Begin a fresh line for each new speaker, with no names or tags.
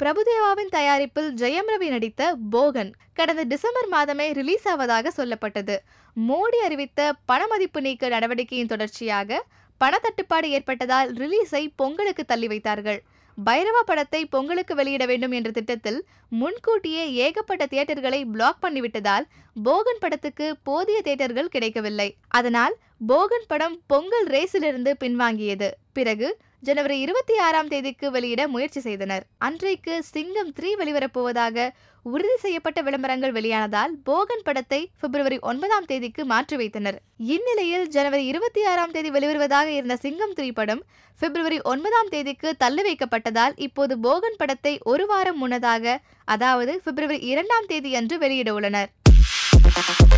பிரபுதேவாவின் தயாரிப்பில் ஜெயம் ரவி நடித்த போகன் கடந்த டிசம்பர் மாதமே ரிலீஸ் ஆவதாக சொல்லப்பட்டது மோடி அறிவித்த பணமதிப்பு நீக்க நடவடிக்கையின் தொடர்ச்சியாக பணத்தட்டுப்பாடு ஏற்பட்டதால் ரிலீஸை பொங்கலுக்கு தள்ளி வைத்தார்கள் பைரவா படத்தை பொங்கலுக்கு வெளியிட வேண்டும் என்ற திட்டத்தில் முன்கூட்டியே ஏகப்பட்ட தியேட்டர்களை பிளாக் பண்ணிவிட்டதால் போகன் படத்துக்கு போதிய தியேட்டர்கள் கிடைக்கவில்லை அதனால் போகன் படம் பொங்கல் ரேஸிலிருந்து பின்வாங்கியது பிறகு ஜனவரி இருபத்தி ஆறாம் தேதிக்கு வெளியிட முயற்சி செய்தனர் அன்றைக்கு சிங்கம் த்ரீ வெளிவரப்போவதாக உறுதி செய்யப்பட்ட விளம்பரங்கள் வெளியானதால் போகன் படத்தை பிப்ரவரி ஒன்பதாம் தேதிக்கு மாற்றி வைத்தனர் இந்நிலையில் ஜனவரி இருபத்தி ஆறாம் தேதி வெளிவருவதாக இருந்த சிங்கம் த்ரீ படம் பிப்ரவரி ஒன்பதாம் தேதிக்கு தள்ளி வைக்கப்பட்டதால் இப்போது போகன் படத்தை ஒரு வாரம் முன்னதாக அதாவது பிப்ரவரி இரண்டாம் தேதி அன்று வெளியிட உள்ளனர்